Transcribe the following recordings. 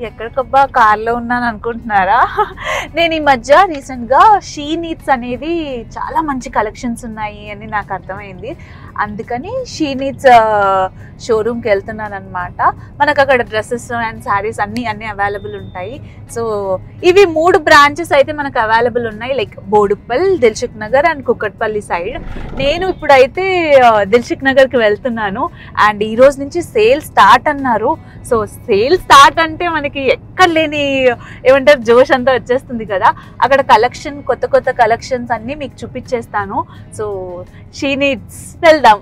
ఎక్కడికబ్బా కార్లో ఉన్నాను అనుకుంటున్నారా నేను ఈ మధ్య రీసెంట్గా షీ నీడ్స్ అనేది చాలా మంచి కలెక్షన్స్ ఉన్నాయి అని నాకు అర్థమైంది అందుకని షీ నీడ్స్ షోరూమ్కి వెళ్తున్నాను అనమాట మనకు అక్కడ డ్రెస్సెస్ అండ్ శారీస్ అన్నీ అన్నీ అవైలబుల్ ఉంటాయి సో ఇవి మూడు బ్రాంచెస్ అయితే మనకు అవైలబుల్ ఉన్నాయి like Boduppal Dilsukhnagar and Kukatpally side నేను ఇప్పుడైతే ఆ, దిల్సుఖ్ నగర్కి వెళ్తున్నాను అండ్ ఈ రోజు నుంచి సేల్ స్టార్ట్ అన్నారు సో సేల్ స్టార్ట్ అంటే మనకి ఎక్కడ లేని ఏమంటారు జోష్ అంతా వచ్చేస్తుంది కదా అక్కడ కలెక్షన్ కొత్త కొత్త కలెక్షన్స్ అన్నీ మీకు చూపించేస్తాను సో షీ నీడ్స్ వెళ్దాం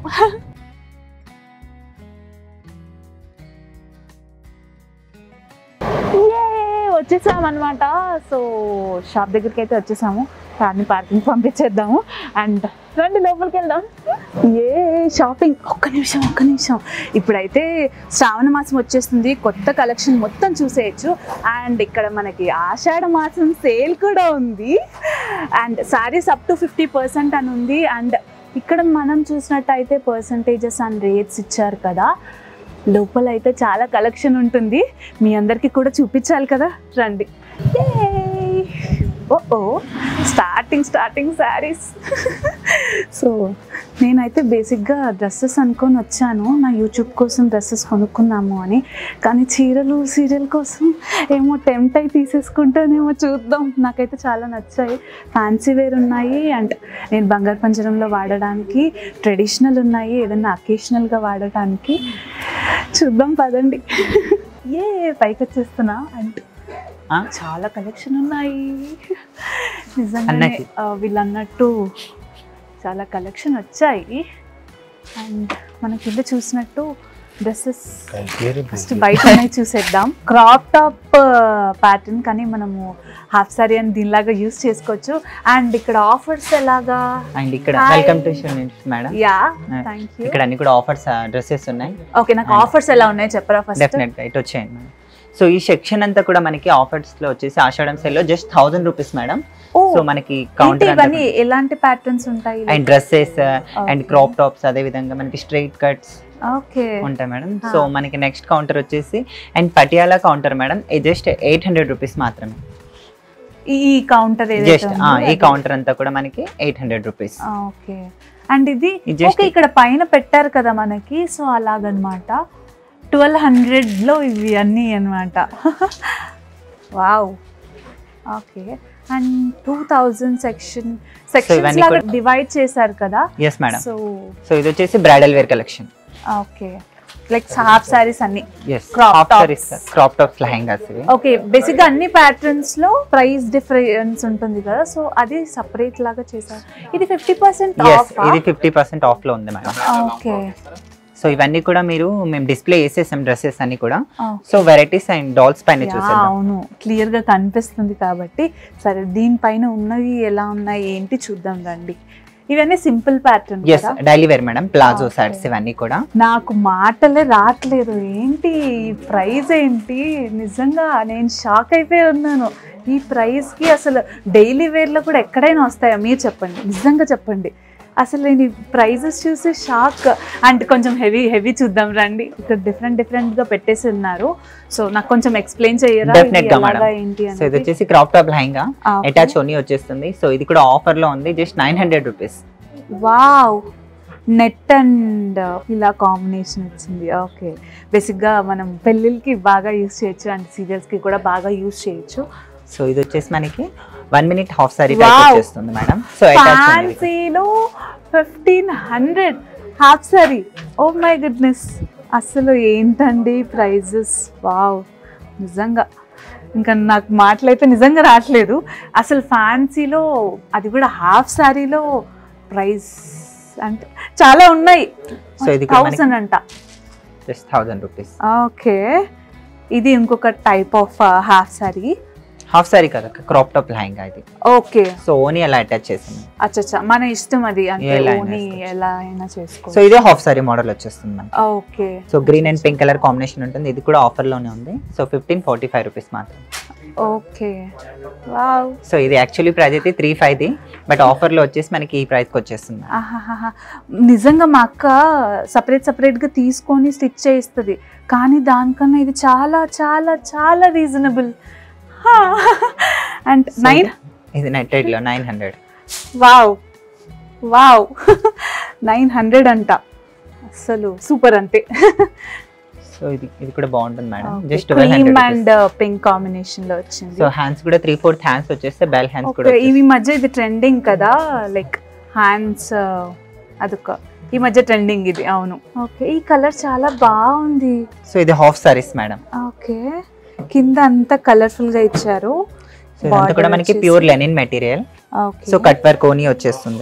వచ్చేసాం అనమాట సో షాప్ దగ్గరికి అయితే వచ్చేసాము కార్ని పార్కింగ్ పంపించేద్దాము అండ్ రండి లోపలికి వెళ్దాం ఏ షాపింగ్ ఒక్క నిమిషం ఒక్క నిమిషం ఇప్పుడైతే శ్రావణ మాసం వచ్చేస్తుంది కొత్త కలెక్షన్ మొత్తం చూసేయచ్చు అండ్ ఇక్కడ మనకి ఆషాఢ మాసం సేల్ కూడా ఉంది and saris up to fifty percent అని ఉంది అండ్ ఇక్కడ మనం చూసినట్టయితే పర్సంటేజెస్ అండ్ రేట్స్ ఇచ్చారు కదా లోపల అయితే చాలా కలెక్షన్ ఉంటుంది మీ అందరికీ కూడా చూపించాలి కదా రండి oh oh starting starting saris so నేనైతే బేసిక్గా డ్రెస్సెస్ అనుకొని వచ్చాను నా యూట్యూబ్ కోసం డ్రెస్సెస్ కొనుక్కున్నాము అని కానీ చీరలు సీరియల్ కోసం ఏమో టెంప్ట్ అయి తీసేసుకుంటానేమో చూద్దాం నాకైతే చాలా నచ్చాయి ఫ్యాన్సీ వేర్ ఉన్నాయి అండ్ నేను బంగారు పంజరంలో వాడడానికి ట్రెడిషనల్ ఉన్నాయి ఏదైనా అకేషనల్గా వాడటానికి చూద్దాం పదండి ఏ పైకి వచ్చేస్తున్నా అంటే ఆ? చాలా కలెక్షన్ ఉన్నాయి నిజంగానే అన్నకి. ఆ, వీళ్ళు అన్నట్టు చాలా కలెక్షన్ వచ్చాయి అండ్ మన కింద చూసినట్టు డ్రెస్సెస్ ఫస్ట్ బయట ఉన్నాయి చూసేద్దాం క్రాప్ టాప్ ప్యాటర్న్ కానీ మనము హాఫ్ సారీ అని దీనిలాగా యూస్ చేసుకోవచ్చు అండ్ ఇక్కడ ఆఫర్స్ ఎలాగా అండ్ ఇక్కడ Hi. Welcome to madam yeah Hi. Thank you ఇక్కడ అన్ని కూడా ఆఫర్స్ డ్రెస్సెస్ ఉన్నాయి ఓకే నాకు ఆఫర్స్ ఎలా ఉన్నాయి చెప్పరా ఫస్ట్ డెఫినెట్ గా ఇటు వచ్చేయండి మేడం సో ఈ సెక్షన్ అంతా కూడా మనకి ఆఫర్స్ లో వచ్చేసి ఆషాఢం సెల్ లో జస్ట్ థౌసండ్ రూపీస్ మేడం ఓ సో మనకి ఏంటి కౌంటర్ ఇవన్నీ ఎలాంటి ప్యాటర్న్స్ ఉంటాయి and dresses and Okay. Crop tops అదే విధంగా మనకి స్ట్రైట్ కట్స్ ఓకే ఉంటాయి మేడం Ah. సో మనకి నెక్స్ట్ కౌంటర్ వచ్చేసి అండ్ పటియాలా కౌంటర్ మేడం ఇది జస్ట్ ఎయిట్ హండ్రెడ్ రూపీస్ మాత్రమే ఈ కౌంటర్ జస్ట్ ఈ కౌంటర్ అంతా కూడా మనకి eight hundred rupees okay and ఇది ఇది just- ఓకే ఇక్కడ పైన పెట్టారు కదా మనకి సో అలాగనమాట ట్వెల్వ్ హండ్రెడ్ లో ఇవి అన్నీ అనమాట wow okay and two thousand section sections ఇవన్నీ లాగా కూడా- డివైడ్ చేశారు కదా ఎస్ మేడం సో సో ఇది వచ్చేసి bridal wear collection okay like half saris అన్ని yes Crop crop tops. Crop tops lehengas ఇవి ఓకే బేసిక్ గా అన్ని ప్యాటర్న్స్ లో ప్రైస్ డిఫరెన్స్ ఉంటుంది కదా సో అది సపరేట్ లాగా చేశారు ఇది ఫిఫ్టీ పర్సెంట్ ఎస్ ఆఫ్ ఇది ఫిఫ్టీ పర్సెంట్ ఆఫ్ లో ఉంది మేడం ఓకే సో ఇవన్నీ కూడా మీరు మేము డిస్ప్లే చేసేసాం డ్రెస్సెస్ అన్ని కూడా సో వెరైటీస్ అండ్ డాల్స్ పైన యా, చూసేద్దాం అవును క్లియర్ గా కనిపిస్తుంది కాబట్టి సరే దీనిపైన ఉన్నవి ఎలా ఉన్నాయి ఏంటి చూద్దాం రండి ఇవన్నీ simple pattern yes daily wear madam palazzo Okay. Saris ఇవన్నీ కూడా నాకు మాటలే రావట్లేదు ఏంటి ఈ ప్రైస్ ఏంటి నిజంగా నేను షాక్ అయిపోయి ఉన్నాను ఈ ప్రైస్ కి అసలు డైలీ వేర్ లో కూడా ఎక్కడైనా వస్తాయా మీరు చెప్పండి నిజంగా చెప్పండి అసలు నేను ఈ ప్రైజెస్ చూసి షాక్ అండ్ కొంచెం హెవీ హెవీ చూద్దాం రండి ఇక్కడ డిఫరెంట్ డిఫరెంట్ గా పెట్టేసి ఉన్నారు సో నాకు కొంచెం ఎక్స్ప్లెయిన్ చేయరా ఇది Definite గా ఎలాగా madam. ఏంటి సో ఇది అనేది వచ్చేసి క్రాప్ టాప్ లెహంగా ఆ, okay. అటాచ్ ఓనీ వచ్చేస్తుంది సో ఇది కూడా ఆఫర్ లో ఉంది just nine hundred rupees wow net and ఇలా కాంబినేషన్ వచ్చింది ఓకే బేసిక్గా మనం పెళ్ళిళ్ళకి బాగా యూస్ చేయొచ్చు అండ్ సీరియల్స్కి కూడా బాగా యూస్ చేయొచ్చు సో ఇది వచ్చేసి మనకి one minute half sari Wow. వచ్చేస్తుంది మేడం సో అటాచ్ ఫ్యాన్సీలో fifteen hundred half sari oh my goodness అసలు ఏంటండి ప్రైజెస్ వావ్ నిజంగా ఇంకా నాకు మాటలైతే నిజంగా రావట్లేదు అసలు ఫ్యాన్సీలో అది కూడా హాఫ్ సారీలో ప్రైస్ అంటే చాలా ఉన్నాయి సో ఇది కూడా మనకి థౌసండ్ అంట జస్ట్ థౌసండ్ రూపీస్ ఓకే ఇది ఇంకొక type of half sari half sari కదా క్రాప్ టాప్ లెహంగా ఇది ఓకే సో ఓని అలా అటాచ్ చేసింది అచ్చచ్చా మన ఇష్టం అది అంటే ఎలా అయినా ఓని వేసుకోవచ్చు. ఎలా అయినా చేసుకో సో ఇదే హాఫ్ సారీ మోడల్ వచ్చేస్తుంది మనకి okay so green and pink colour combination ఉంటుంది ఇది కూడా ఆఫర్ లోనే ఉంది so fifteen forty five rupees మాత్రం ఓకే వావ్ సో ఇది యాక్చువల్లీ ప్రైస్ అయితే త్రీ ఫైవ్ది బట్ ఆఫర్ లో వచ్చేసి మనకి ఈ ప్రైస్ కి వచ్చేస్తుంది ఆహాహాహా. నిజంగా మా అక్క సపరేట్ సపరేట్గా తీసుకొని స్టిచ్ చేయిస్తుంది కానీ దానికన్నా ఇది చాలా చాలా చాలా రీజనబుల్ అండ్ So నైన్ ఇది నెట్టెడ్ లో nine hundred wow wow nine hundred అంట అసలు సూపర్ అంతే సో ఇది ఇది కూడా బాగుంటుంది madam just twelve cream hundred and pink combination లో వచ్చింది సో హ్యాండ్స్ కూడా త్రీ ఫోర్త్ హ్యాండ్స్ వచ్చేస్తే బెల్ హ్యాండ్స్ కూడా ఓకే ఇవి మధ్య ఇది ట్రెండింగ్ కదా లైక్ హ్యాండ్స్ అదొక ఈ మధ్య ట్రెండింగ్ ఇది అవును ఓకే ఈ కలర్ చాలా బాగుంది సో ఇది హాఫ్ సారీస్ మేడం ఓకే కింద అంతా కలర్ఫుల్ గా ఇచ్చారు సో ఇదంతా కూడా Border మనకి వచ్చేసి- pure linen material okay so cut work ఓని వచ్చేస్తుంది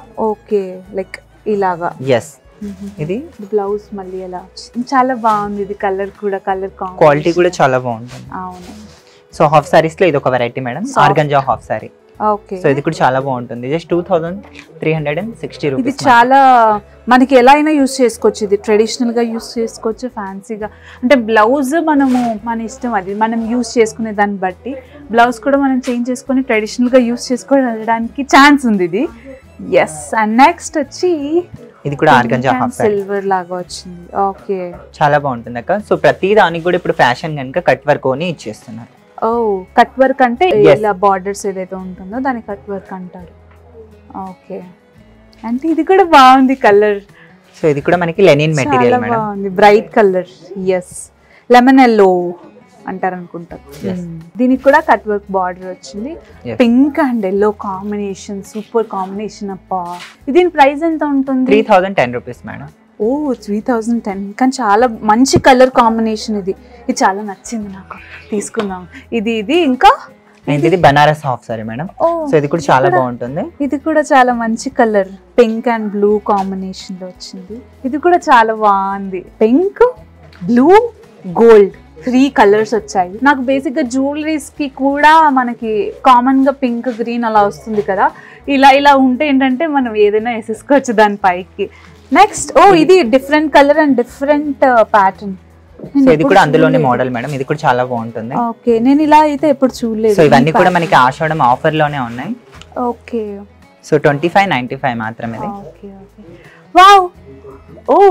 ఓకే లైక్ ఇలాగా ఎస్ ఇది బ్లౌజ్ మళ్ళీ ఎలా వచ్చింది చాలా బాగుంది ఇది కలర్ కూడా కలర్ క్వాలిటీ కూడా చాలా బాగుంటుంది అవును సో హాఫ్ సారీస్ లో ఇది ఒక variety madam Soft. Organza half sari okay so ఇది కూడా చాలా బాగుంటుంది just two thousand three hundred and sixty ఇది రూపీస్ చాలా మనకి ఎలా అయినా యూస్ చేసుకోవచ్చు ఇది ట్రెడిషనల్ గా యూస్ చేసుకోవచ్చు ఫ్యాన్సీగా అంటే బ్లౌజ్ మనము మన ఇష్టం అది మనం యూస్ చేసుకునే దాన్ని బట్టి బ్లౌజ్ కూడా మనం చేంజ్ చేసుకొని ట్రెడిషనల్ గా యూస్ చేసుకోవడానికి ఛాన్స్ ఉంది ఇది ఎస్ అండ్ నెక్స్ట్ వచ్చి ఇది కూడా ఆర్గంజా హాఫ్ సారీ సిల్వర్ లాగా వచ్చింది ఓకే చాలా బాగుంటుంది అక్క సో ప్రతి దానికి కూడా ఇప్పుడు ఫ్యాషన్ కనుక కట్ వర్క్ ఓని ఇచ్చేస్తున్నారు ఓ కట్ వర్క్ అంటే Yes. ఇలా బార్డర్స్ ఏదైతే ఉంటుందో దాన్ని కట్ వర్క్ అంటారు ఓకే అంటే ఇది కూడా బాగుంది కలర్ సో ఇది కూడా మనకి లెనిన్ మెటీరియల్ చాలా మేడం బాగుంది bright colour yes lemon yellow అంటారు అనుకుంటా Yes. దీనికి కూడా కట్ వర్క్ బార్డర్ వచ్చింది Yes. Pink and yellow combination super combination అప్పా దీని ప్రైస్ ఎంత ఉంటుంది three thousand ten rupees madam ఓ త్రీ థౌజండ్ టెన్ కానీ చాలా మంచి కలర్ కాంబినేషన్ ఇది ఇది చాలా నచ్చింది నాకు తీసుకుందాం ఇది ఇది ఇంకా అండ్ ఇది బనారస్ హాఫ్ సారీ మేడం ఓ సో ఇది కూడా చాలా బాగుంటుంది ఇది కూడా చాలా మంచి colour pink and blue combination లో వచ్చింది ఇది కూడా చాలా బాగుంది pink blue gold three colours వచ్చాయి నాకు బేసిక్ గా జ్యువెలరీస్ కి కూడా మనకి కామన్ గా పింక్ గ్రీన్ అలా వస్తుంది కదా ఇలా ఇలా ఉంటే ఏంటంటే మనం ఏదైనా వేసేసుకోవచ్చు దాని పైకి నెక్స్ట్ ఓ ఇది different colour and different pattern so ఇది కూడా అందులోనే మోడల్ మేడం ఇది కూడా చాలా బాగుంటుంది ఓకే నేను ఇలా అయితే ఎప్పుడు చూడలేదు సో ఇవన్నీ కూడా మనకి ఆషాఢం ఆఫర్ లోనే ఉన్నాయి okay so twenty five ninety five మాత్రమే ఇది ఓకే ఓకే వావ్ ఓ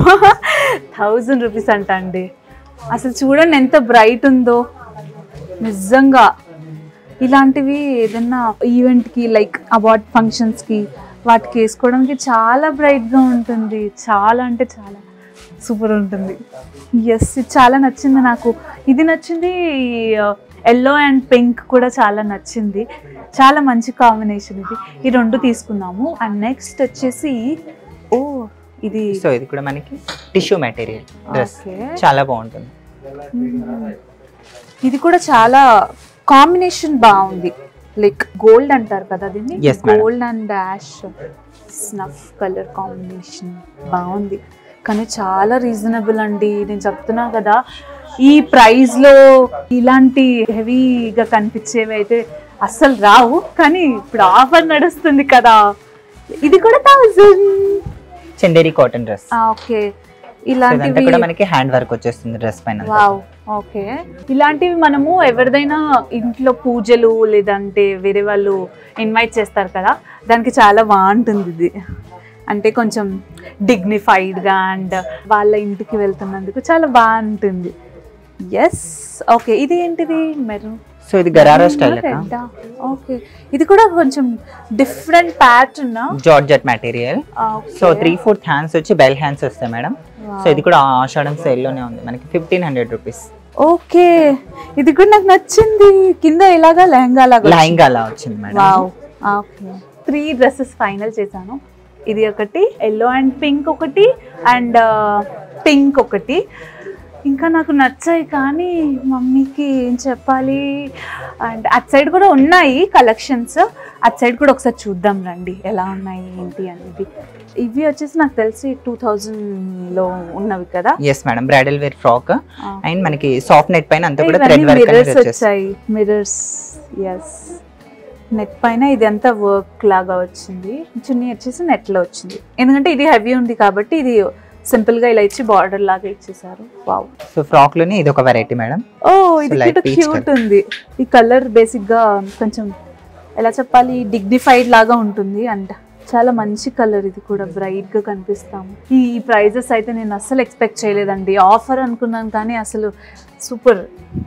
థౌజండ్ రూపీస్ అంట అండి అసలు చూడండి ఎంత బ్రైట్ ఉందో నిజంగా ఇలాంటివి ఏదన్నా ఈవెంట్కి లైక్ అవార్డ్ ఫంక్షన్స్కి వాటికి వేసుకోవడానికి చాలా బ్రైట్గా ఉంటుంది చాలా అంటే చాలా సూపర్ ఉంటుంది ఎస్ ఇది చాలా నచ్చింది నాకు ఇది నచ్చింది ఎల్లో అండ్ పింక్ కూడా చాలా నచ్చింది చాలా మంచి కాంబినేషన్ ఇది ఈ రెండు తీసుకున్నాము అండ్ నెక్స్ట్ వచ్చేసి ఓ ఇది సో ఇది కూడా మనకి టిష్యూ మెటీరియల్ డ్రెస్ ఓకే చాలా బాగుంటుంది ఇది కూడా చాలా కాంబినేషన్ బాగుంది లైక్ గోల్డ్ అంటారు కదా దీన్ని Yes, madam. Gold and dash snuff colour combination బాగుంది కానీ చాలా రీజనబుల్ అండి నేను చెప్తున్నా కదా ఈ ప్రైస్ లో ఇలాంటి హెవీగా కనిపించేవి అయితే అస్సలు రావు కానీ ఇప్పుడు ఆఫర్ నడుస్తుంది కదా ఇది కూడా thousand Chanderi cotton dress okay ఇదంతా ఇలాంటివి కూడా మనకి హ్యాండ్ వర్క్ వచ్చేస్తుంది డ్రెస్ పైన అంతా. వావ్ ఓకే ఇలాంటివి మనము ఎవరిదైనా ఇంట్లో పూజలు లేదంటే వేరే వాళ్ళు ఇన్వైట్ చేస్తారు కదా దానికి చాలా బాగుంటుంది ఇది అంటే కొంచెం డిగ్నిఫైడ్గా అండ్ వాళ్ళ ఇంటికి వెళ్తున్నందుకు చాలా బాగుంటుంది ఎస్ ఓకే ఇది ఏంటిది మెరూన్ సో ఇది గరారా స్టైల్ అక్క ఓకే ఇది కూడా కొంచెం different pattern georgette material so three fourth hands వచ్చి బెల్ హ్యాండ్స్ వస్తాయి మేడం సో ఇది కూడా ఆషాఢం సేల్ లోనే ఉంది మనకి ఫిఫ్టీన్ హండ్రెడ్ రూపీస్ ఓకే ఇది కూడా నాకు నచ్చింది కింద ఇలాగా లెహంగా లాగా లైంగా అలా వచ్చింది madam wow okay three dresses final చేశాను ఇది ఒకటి ఎల్లో అండ్ పింక్ ఒకటి అండ్ పింక్ ఒకటి ఇంకా నాకు నచ్చాయి కానీ మమ్మీకి ఏం చెప్పాలి అండ్ అట్ సైడ్ కూడా ఉన్నాయి కలెక్షన్స్ అటు సైడ్ కూడా ఒకసారి చూద్దాం రండి ఎలా ఉన్నాయి ఏంటి అనేది ఇవి వచ్చేసి నాకు తెలిసి టూ లో ఉన్నవి కదా yes madam bridal wear frock ఆ. అండ్ మనకి సాఫ్ట్ నెట్ పైన అంతా కూడా ఇవన్నీ థ్రెడ్ వర్క్ అనేది మిర్రర్స్ వచ్చేస్తుంది వచ్చాయి మిర్రర్స్ ఎస్ నెట్ పైన ఇది అంతా వర్క్ లాగా వచ్చింది చున్నీ వచ్చేసి నెట్ లో వచ్చింది ఎందుకంటే ఇది హెవీ ఉంది కాబట్టి ఇది సింపుల్ గా ఇలా ఇచ్చి బార్డర్ లాగా ఇచ్చేసారు వావ్ సో ఫ్రాక్ లోనే ఇది ఒక వెరైటీ మేడం ఓ ఇది light peach క్యూట్ ఉంది ఈ కలర్ బేసిక్ గా కొంచెం ఎలా చెప్పాలి డిగ్నిఫైడ్ లాగా ఉంటుంది అండ్ చాలా మంచి కలర్ ఇది కూడా బ్రైట్ గా కనిపిస్తాము ఈ ప్రైజెస్ అయితే నేను అస్సలు ఎక్స్పెక్ట్ చేయలేదండి ఆఫర్ అనుకున్నాను కానీ అసలు సూపర్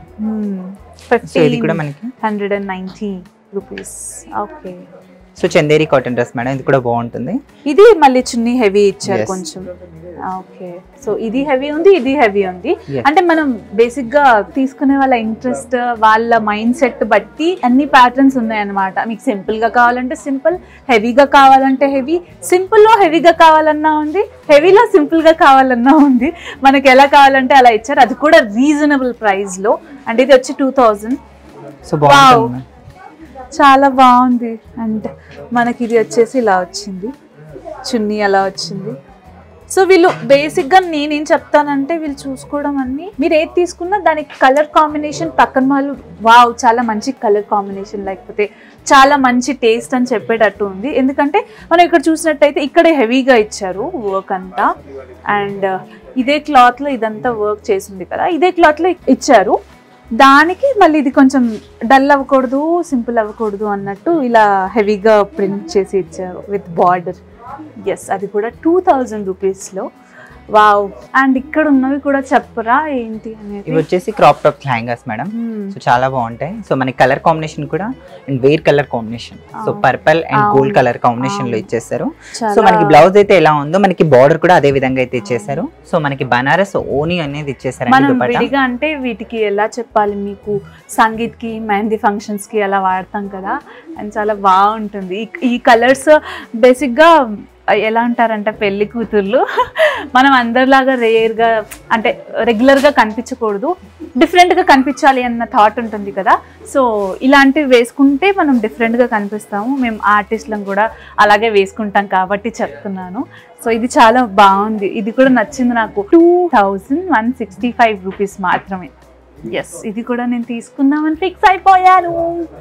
సో ఇది కూడా మనకి hundred and ninety rupees okay so Chanderi cotton dress madam ఇది కూడా బాగుంటుంది ఇది మళ్ళీ చున్నీ హెవీ ఇచ్చారు Yes. కొంచెం ఓకే సో ఇది హెవీ ఉంది ఇది హెవీ ఉంది Yes. అంటే మనం బేసిక్ గా తీసుకునే వాళ్ళ ఇంట్రెస్ట్ వాళ్ళ మైండ్ సెట్ బట్టి అన్ని ప్యాటర్న్స్ ఉన్నాయన్నమాట మీకు సింపుల్ గా కావాలంటే సింపుల్ హెవీగా కావాలంటే హెవీ సింపుల్ లో హెవీగా కావాలన్నా ఉంది హెవీలో సింపుల్ గా కావాలన్నా ఉంది మనకి ఎలా కావాలంటే అలా ఇచ్చారు అది కూడా రీజనబుల్ ప్రైస్ లో అంటే ఇది వచ్చి టూ థౌజండ్ సో బాగుంటుంది ma'am. చాలా బాగుంది అండ్ మనకి ఇది వచ్చేసి ఇలా వచ్చింది చున్నీ అలా వచ్చింది సో వీళ్ళు బేసిక్గా నేనేం చెప్తానంటే వీళ్ళు చూసుకోవడం అన్ని మీరు ఏది తీసుకున్నా దానికి కలర్ కాంబినేషన్ పక్కన వాళ్ళు వావ్ చాలా మంచి కలర్ కాంబినేషన్ లేకపోతే చాలా మంచి టేస్ట్ అని చెప్పేటట్టు ఉంది ఎందుకంటే మనం ఇక్కడ చూసినట్టయితే ఇక్కడే హెవీగా ఇచ్చారు వర్క్ అంతా అండ్ ఇదే క్లాత్లో ఇదంతా వర్క్ చేసింది కదా ఇదే క్లాత్లో ఇచ్చారు దానికి మళ్ళీ ఇది కొంచెం డల్ అవ్వకూడదు సింపుల్ అవ్వకూడదు అన్నట్టు ఇలా హెవీగా ప్రింట్ చేసి ఇచ్చారు విత్ బార్డర్ ఎస్ అది కూడా టూ థౌజండ్ రూపీస్లో వావ్ అండ్ ఇక్కడ ఉన్నవి కూడా చెప్పరా ఏంటి ఇవి అనేది వచ్చేసి crop top lehengas madam Hmm. So చాలా బాగుంటాయి సో మనకి కలర్ కాంబినేషన్ కూడా and wear colour combination so అవును. పర్పల్ అండ్ గోల్డ్ అవును. కలర్ కాంబినేషన్ లో అవును. ఇచ్చేసారు సో చాలా మనకి బ్లౌజ్ అయితే ఎలా ఉందో మనకి బార్డర్ కూడా అదే విధంగా అయితే ఇచ్చేసారు సో మనకి బనారస్ ఓని అనేది ఇచ్చేసారు మనం దుపట్టా విడిగా అంటే వీటికి ఎలా చెప్పాలి మీకు సంగీత్కి మెహందీ ఫంక్షన్స్కి అలా వాడతాం కదా అండ్ చాలా బాగుంటుంది ఈ- ఈ కలర్స్ బేసిక్గా ఎలా అంటారంటే పెళ్లి కూతుర్లు మనం అందరిలాగా రేర్గా అంటే రెగ్యులర్గా కనిపించకూడదు డిఫరెంట్గా కనిపించాలి అన్న థాట్ ఉంటుంది కదా సో ఇలాంటివి వేసుకుంటే మనం డిఫరెంట్గా కనిపిస్తాము మేము ఆర్టిస్ట్లను కూడా అలాగే వేసుకుంటాం కాబట్టి చెప్తున్నాను సో ఇది చాలా బాగుంది ఇది కూడా నచ్చింది నాకు two thousand one sixty five rupees మాత్రమే ఎస్ ఇది కూడా నేను తీసుకుందామని ఫిక్స్ అయిపోయాను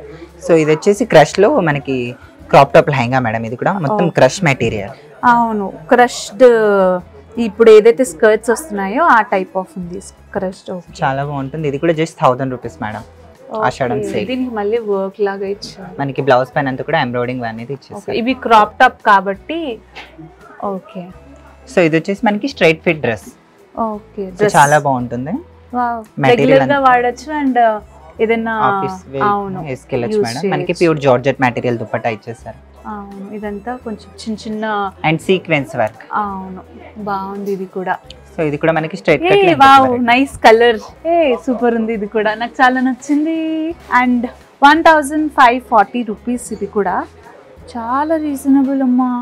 సో ఇది వచ్చేసి క్రష్ లో మనకి క్రాప్ టాప్ లెహంగా మేడం ఇది కూడా మొత్తం Okay. క్రష్ మెటీరియల్ అవును క్రష్డ్ ఇప్పుడు ఏదైతే స్కర్ట్స్ వస్తున్నాయో ఆ టైప్ ఆఫ్ ఉంది క్రష్డ్ చాలా బాగుంటుంది ఇది కూడా just thousand rupees madam Ashadham sale. దీనికి మళ్ళీ వర్క్ లాగా ఇచ్చారు మనకి బ్లౌజ్ పైన అంతా కూడా ఎంబ్రాయిడింగ్ అనేది Okay, ఇచ్చేసారు ఇవి క్రాప్ టాప్ కాబట్టి ఓకే సో ఇది వచ్చేసి మనకి straight fit dress okay so చాలా బాగుంటుంది Material రెగ్యులర్ గా అంతా. వాడచ్చు అండ్ ఏదైనా ఆఫీస్ అవును వేసుకెళ్ళచ్చు use మేడం మనకి చేయొచ్చు. ప్యూర్ జార్జెట్ మెటీరియల్ దుపట్టా ఇచ్చేసారు అవును ఇదంతా కొంచెం చిన్న చిన్న అండ్ సీక్వెన్స్ వర్క్ అవును బాగుంది ఇది కూడా సో ఇది కూడా మనకి స్ట్రైట్ ఏ వావ్ నైస్ కలర్ ఏ సూపర్ ఉంది ఇది కూడా నాకు చాలా నచ్చింది and one thousand five forty rupees ఇది కూడా చాలా రీజనబుల్ అమ్మా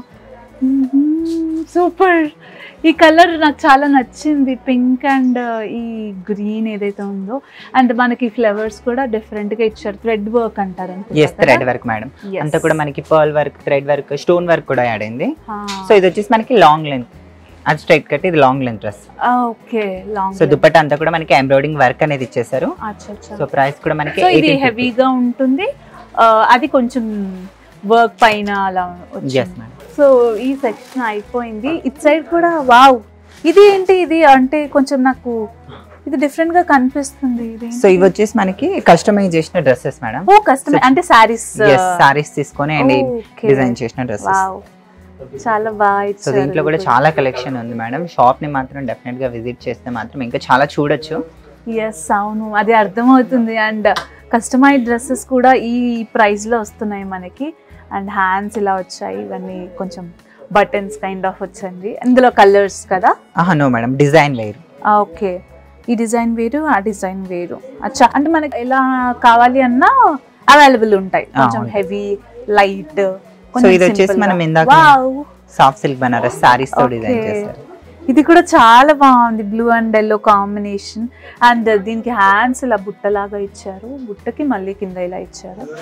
సూపర్ ఈ కలర్ నాకు చాలా నచ్చింది పింక్ అండ్ ఈ గ్రీన్ ఏదైతే ఉందో అండ్ మనకి ఫ్లవర్స్ కూడా డిఫరెంట్ గా ఇచ్చారు థ్రెడ్ వర్క్ అంటారు ఎస్ థ్రెడ్ వర్క్ మేడం అంతా కూడా మనకి pearl work thread work stone work కూడా యాడ్ అయింది సో ఇది వచ్చేసి మనకి లాంగ్ లెంత్ అది స్ట్రైట్ కట్ ఇది long length dress okay long so dupatta అంతా కూడా మనకి ఎంబ్రాయిడింగ్ వర్క్ అనేది ఇచ్చేసారు అచ్చా అచ్చా సో ప్రైస్ కూడా మనకి సో ఇది 1850. హెవీగా ఉంటుంది ఆ, అది కొంచెం వర్క్ పైన అలా Yes, వచ్చింది ma'am. సో ఈ సెక్షన్ అయిపోయింది ఇట్ సైడ్ కూడా వావ్ ఇది ఏంటి ఇది అంటే కొంచెం నాకు ఇది డిఫరెంట్ గా కనిపిస్తుంది ఇది సో ఇవి వచ్చేసి మనకి కస్టమైజ్ చేసిన డ్రెస్సెస్ మేడం ఓ కష్టమే అంటే సారీస్ సారీస్ తీసుకొని అండ్ డిజైన్ చేసిన డ్రెస్సెస్ వావ్ చాలా బాగా సో ఇచ్చారు దీంట్లో కూడా ఇది చాలా కలెక్షన్ ఉంది మేడం షాప్ ని మాత్రం డెఫినెట్ గా విజిట్ చేస్తే మాత్రం ఇంకా చాలా చూడొచ్చు ఎస్ అవును అది అర్థమవుతుంది అండ్ కస్టమైజ్ డ్రెస్సెస్ కూడా ఈ ప్రైస్ లో వస్తున్నాయి మనకి అండ్ హ్యాండ్స్ ఇలా వచ్చాయి ఇవన్నీ కొంచెం బటన్స్ కైండ్ ఆఫ్ వచ్చింది ఇందులో కలర్స్ కదా ఆహా నో మేడం డిజైన్ లేరు ఓకే ఈ డిజైన్ వేరు ఆ డిజైన్ వేరు అచ్చా అంటే మనకి ఎలా కావాలి అన్నా అవైలబుల్ ఉంటాయి కొంచెం అవును. హెవీ లైట్ సో ఇది వచ్చేసి మనం ఇందాక సాఫ్ట్ సిల్క్ బనారస్ సారీస్ తో డిజైన్ చేశారు ఇది కూడా చాలా బాగుంది blue and yellow combination and దీనికి హ్యాండ్స్ ఇలా బుట్టలాగా ఇచ్చారు బుట్టకి మళ్ళీ కింద ఇలా ఇచ్చారు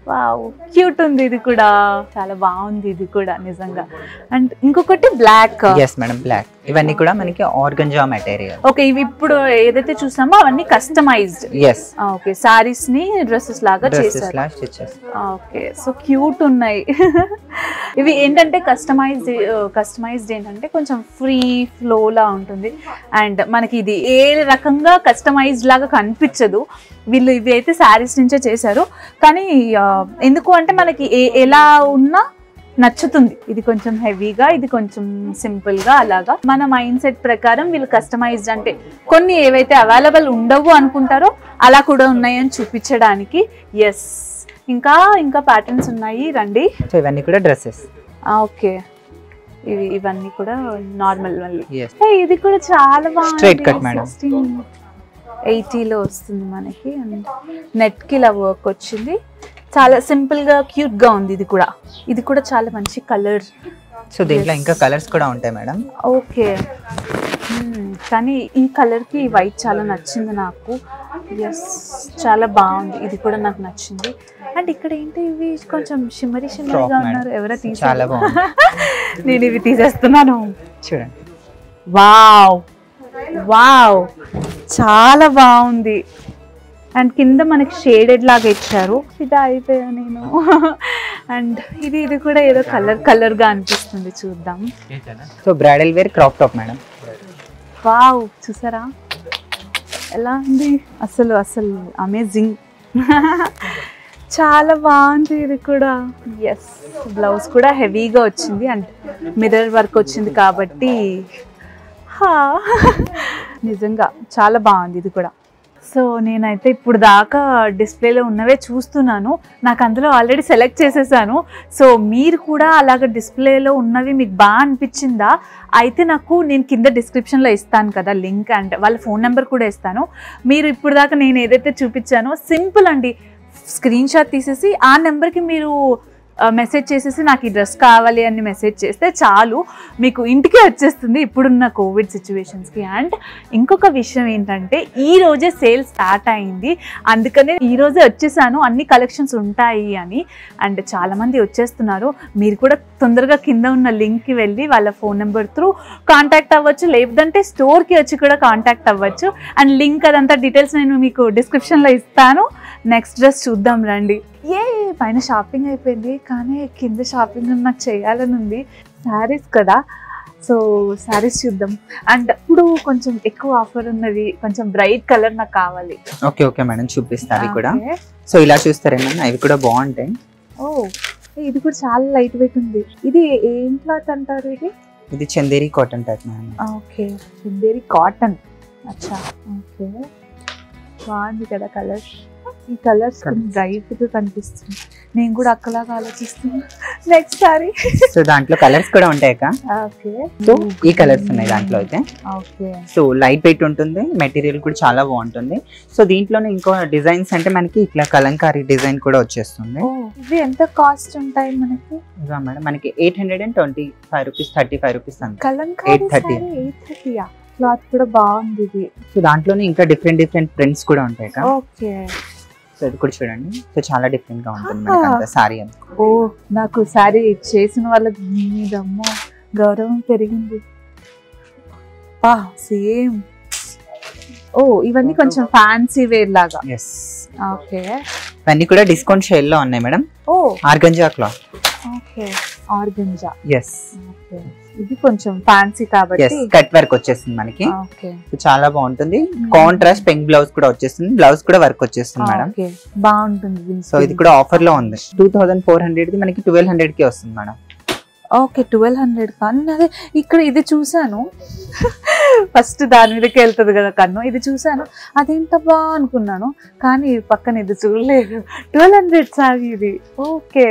వావ్ క్యూట్ ఉంది ఇది కూడా చాలా బాగుంది ఇది కూడా నిజంగా అండ్ ఇంకొకటి బ్లాక్ ఎస్ మేడం బ్లాక్ ఇవన్నీ కూడా మనకి ఆర్గంజా మెటీరియల్ ఓకే ఇవి ఇప్పుడు ఏదైతే చూసామో అవన్నీ కస్టమైజ్డ్ ఎస్ ఓకే సారీస్ ని డ్రెస్సెస్ లాగా డ్రెస్సెస్ చేశారు లా స్టిచెస్ ఓకే సో క్యూట్ ఉన్నాయి ఇవి ఏంటంటే కస్టమైజ్డ్ కస్టమైజ్డ్ ఏంటంటే కొంచెం ఫ్రీ ఫ్లో లా ఉంటుంది అండ్ మనకి ఇది ఏ రకంగా కస్టమైజ్డ్ లాగా కనిపించదు వీళ్ళు ఇవి అయితే శారీస్ నుంచే చేశారు కానీ ఆ, ఎందుకు అంటే మనకి ఏ ఎలా ఉన్నా నచ్చుతుంది ఇది కొంచెం హెవీగా ఇది కొంచెం సింపుల్ గా అలాగా మన మైండ్ సెట్ ప్రకారం వీళ్ళు కస్టమైజ్డ్ అంటే కొన్ని ఏవైతే అవైలబుల్ ఉండవు అనుకుంటారో అలా కూడా ఉన్నాయని చూపించడానికి ఎస్ ఇంకా ఇంకా ప్యాటర్న్స్ ఉన్నాయి రండి సో ఇవన్నీ కూడా డ్రెస్సెస్ ఓకే ఇవి ఇవన్నీ కూడా నార్మల్ మళ్ళీ ఎస్ ఏ, ఇది కూడా చాలా బాగుంది Straight cut, madam. ఎయిటీలో వస్తుంది మనకి అండ్ నెట్ కి ఇలా వర్క్ వచ్చింది చాలా సింపుల్ గా క్యూట్ గా ఉంది ఇది కూడా ఇది కూడా చాలా మంచి కలర్ సో దీంట్లో Yes. ఇంకా కలర్స్ కూడా ఉంటాయి మేడం ఓకే మ్మ్. కానీ ఈ కలర్ కి వైట్ చాలా నచ్చింది నాకు ఎస్ చాలా బాగుంది ఇది కూడా నాకు నచ్చింది అండ్ ఇక్కడ ఏంటి ఇవి కొంచెం షిమ్మరి Frock, షిమ్మరిగా madam. ఉన్నారు ఎవరో తీసి చాలా బాగుంది నేను ఇవి తీసేస్తున్నాను చూడండి వావ్ వావ్ చాలా బాగుంది అండ్ కింద మనకి షేడెడ్ లాగా ఇచ్చారు ఇది అయిపోయా నేను అండ్ ఇది ఇది కూడా ఏదో కలర్ కలర్ గా అనిపిస్తుంది చూద్దాం so bridal wear crop top madam wow చూసారా ఎలా ఉంది అసలు అసలు అమేజింగ్ చాలా బాగుంది ఇది కూడా ఎస్ బ్లౌజ్ కూడా హెవీగా వచ్చింది అండ్ మిర్రర్ వర్క్ వచ్చింది కాబట్టి హా నిజంగా చాలా బాగుంది ఇది కూడా సో నేనైతే ఇప్పుడు దాకా డిస్ప్లేలో ఉన్నవే చూస్తున్నాను నాకు అందులో ఆల్రెడీ సెలెక్ట్ చేసేసాను సో మీరు కూడా అలాగ డిస్ప్లేలో ఉన్నవి మీకు బాగా అనిపించిందా అయితే నాకు నేను కింద డిస్క్రిప్షన్లో ఇస్తాను కదా లింక్ అండ్ వాళ్ళ ఫోన్ నెంబర్ కూడా ఇస్తాను మీరు ఇప్పుడు దాకా నేను ఏదైతే చూపించానో సింపుల్ అండి స్క్రీన్ షాట్ తీసేసి ఆ నెంబర్కి మీరు మెసేజ్ చేసేసి నాకు ఈ డ్రెస్ కావాలి అని మెసేజ్ చేస్తే చాలు మీకు ఇంటికే వచ్చేస్తుంది ఇప్పుడున్న కోవిడ్ సిచ్యువేషన్స్కి అండ్ ఇంకొక విషయం ఏంటంటే ఈ రోజే సేల్ స్టార్ట్ అయింది అందుకనే ఈ రోజే వచ్చేసాను అన్ని కలెక్షన్స్ ఉంటాయి అని అండ్ చాలామంది వచ్చేస్తున్నారు మీరు కూడా తొందరగా కింద ఉన్న లింక్కి వెళ్ళి వాళ్ళ ఫోన్ నెంబర్ త్రూ కాంటాక్ట్ అవ్వచ్చు లేదంటే స్టోర్కి వచ్చి కూడా కాంటాక్ట్ అవ్వచ్చు అండ్ లింక్ అదంతా డీటెయిల్స్ నేను మీకు డిస్క్రిప్షన్లో ఇస్తాను నెక్స్ట్ డ్రెస్ చూద్దాం రండి ఏ పైన షాపింగ్ అయిపోయింది కానీ కింద షాపింగ్ నాకు చేయాలని ఉంది శారీస్ కదా సో శారీస్ చూద్దాం అండ్ ఇప్పుడు కొంచెం ఎక్కువ ఆఫర్ ఉన్నది కొంచెం బ్రైట్ కలర్ నాకు కావాలి ఓకే ఓకే మేడం చూపిస్తా అవి కూడా Okay. సో ఇలా చూస్తారేమన్నా అవి కూడా బాగుంటాయి ఓ ఇది కూడా చాలా లైట్ వెయిట్ ఉంది ఇది ఏం క్లాత్ అంటారు ఇది ఇది Chanderi cotton type madam okay Chanderi cotton అచ్చా ఓకే బాగుంది కదా కలర్ ఈ కలర్స్ Colours. బ్రైట్ గా కనిపిస్తుంది నేను కూడా అక్కలాగా ఆలోచిస్తున్నా నెక్స్ట్ సారీ సో దాంట్లో కలర్స్ కూడా ఉంటాయి అక్క ఓకే సో ఈ కలర్స్ ఉన్నాయి దాంట్లో అయితే ఓకే సో లైట్ వెయిట్ ఉంటుంది మెటీరియల్ కూడా చాలా బాగుంటుంది సో దీంట్లోనే ఇంకో డిజైన్స్ అంటే మనకి ఇట్లా కలంకారీ డిజైన్ కూడా వచ్చేస్తుంది ఓ ఇవి ఎంత కాస్ట్ ఉంటాయి మనకి ఇవా మేడం మనకి eight hundred and twenty five rupees thirty five rupees అంత కలంకారీ 830. సారీ ఎయిట్ థర్టీయా క్లాత్ కూడా బాగుంది ఇది సో దాంట్లోనే ఇంకా డిఫరెంట్ డిఫరెంట్ ప్రింట్స్ కూడా ఉంటాయి అక్క ఓకే సో ఇది కూడా చూడండి సో చాలా డిఫరెంట్ గా ఉంటుంది మనకి అంత సారీ అంతా ఓ నాకు సారీ చేసిన వాళ్ళకి మీ మీద అమ్మో గౌరవం పెరిగింది పా సేమ్ ఓ ఇవన్నీ కొంచెం ఫ్యాన్సీ వేర్ లాగా ఎస్ ఓకే ఇవన్నీ కూడా డిస్కౌంట్ షేల్ లో ఉన్నాయి మేడం ఓ organza cloth okay organza yes okay ఇది కొంచెం ఫ్యాన్సీ ఎస్ కాబట్టి కట్ వర్క్ వచ్చేస్తుంది మనకి ఓకే సో చాలా బాగుంటుంది కాంట్రాస్ట్ పెంక్ బ్లౌజ్ కూడా వచ్చేస్తుంది బ్లౌజ్ కూడా వర్క్ వచ్చేస్తుంది మేడం ఓకే బాగుంటుంది దీని సో ఇది కూడా ఆఫర్ లో ఉంది two thousand four hundred the మనకి ట్వెల్వ్ హండ్రెడ్ కి వస్తుంది మేడం ఓకే ట్వెల్వ్ హండ్రెడ్ కానీ అదే ఇక్కడ ఇది చూసాను ఫస్ట్ దాని మీదకి వెళ్తుంది కదా కన్ను ఇది చూసాను అదేంటబ్బా అనుకున్నాను కానీ పక్కన ఇది చూడలేదు ట్వెల్వ్ హండ్రెడ్ సారీ ఇది ఓకే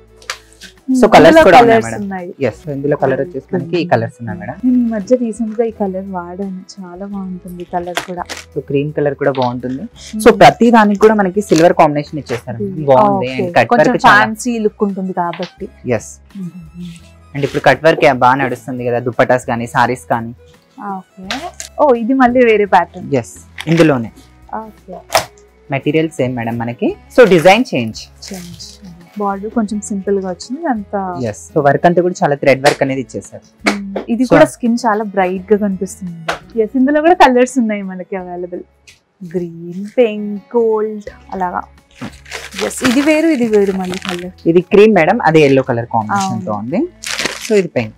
So colours ఇందులో కూడా ఉన్నాయి colours మేడం. ఉన్నాయి ఎస్ ఇందులో కలర్ వచ్చేసి మనకి ఈ కలర్స్ ఉన్నాయి మేడం నేను ఈ మధ్య రీసెంట్ గా ఈ కలర్ వాడాను చాలా బాగుంటుంది కలర్ కూడా సో క్రీమ్ కలర్ కూడా బాగుంటుంది సో ప్రతి దానికి కూడా మనకి సిల్వర్ కాంబినేషన్ ఇచ్చేస్తారు బాగుంది Okay. అండ్ కట్ కొంచెం వర్క్ చాలా ఫ్యాన్సీ లుక్ ఉంటుంది కాబట్టి ఎస్ అండ్ ఇప్పుడు కట్ వర్క్ బాగా నడుస్తుంది కదా దుప్పటాస్ కానీ సారీస్ కానీ ఓకే ఓ ఇది మళ్ళీ వేరే ప్యాటర్న్ ఎస్ ఇందులోనే ఓకే మెటీరియల్ సేమ్ మేడం మనకి so design change change border కొంచెం సింపుల్ గా వచ్చింది అంత ఎస్ సో వర్క్ అంతా కూడా చాలా థ్రెడ్ వర్క్ అనేది ఇచ్చేసారు ఇది So- కూడా స్కిన్ చాలా బ్రైట్ గా కనిపిస్తుంది ఎస్ ఇందులో కూడా కలర్స్ ఉన్నాయి మనకి అవైలబుల్ గ్రీన్ పింక్ గోల్డ్ అలాగా ఎస్ ఇది వేరు ఇది వేరు మళ్ళీ కలర్ ఇది క్రీమ్ మేడం అది ఎల్లో కలర్ కాంబినేషన్ తో ఉంది సో ఇది పెయింట్